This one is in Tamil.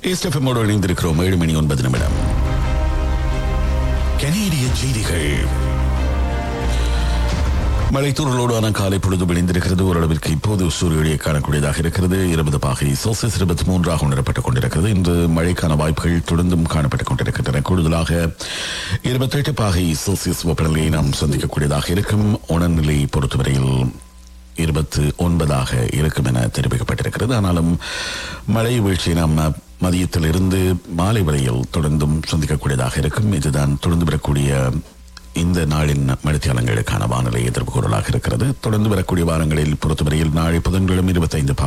ஏஸ்டெஃபமோடு இணைந்திருக்கிறோம் ஏழு மணி ஒன்பது நிமிடம் கனேடிய செய்திகள் மலைத்தூரலோடான காலை பொழுது விளைந்திருக்கிறது ஓரளவிற்கு இப்போது சூரிய ஒளியை காணக்கூடியதாக இருக்கிறது இருபது பாகை செல்சியஸ் இருபத்தி மூன்றாக உணரப்பட்டுக் கொண்டிருக்கிறது இன்று மழைக்கான வாய்ப்புகள் தொடர்ந்தும் காணப்பட்டுக் கொண்டிருக்கின்றன கூடுதலாக இருபத்தெட்டு பாகை செல்சியஸ் வெப்பநிலையை நாம் சந்திக்கக்கூடியதாக இருக்கும் உணர்நிலை பொறுத்தவரையில் இருபத்து ஒன்பதாக இருக்கும் என தெரிவிக்கப்பட்டிருக்கிறது ஆனாலும் மழை வீழ்ச்சியை நாம் மதியத்திலிருந்து மாலை வரையில் தொடர்ந்தும் சந்திக்கக்கூடியதாக இருக்கும் இதுதான் தொடர்ந்து வரக்கூடிய இந்த நாளின் மணித்தியாலங்களுக்கான வானிலை எதிர்ப்பு கூறலாக இருக்கிறது தொடர்ந்து வரக்கூடிய வாரங்களில் பொறுத்தவரையில் நாளை புதன்கிழமை இருபத்தைந்து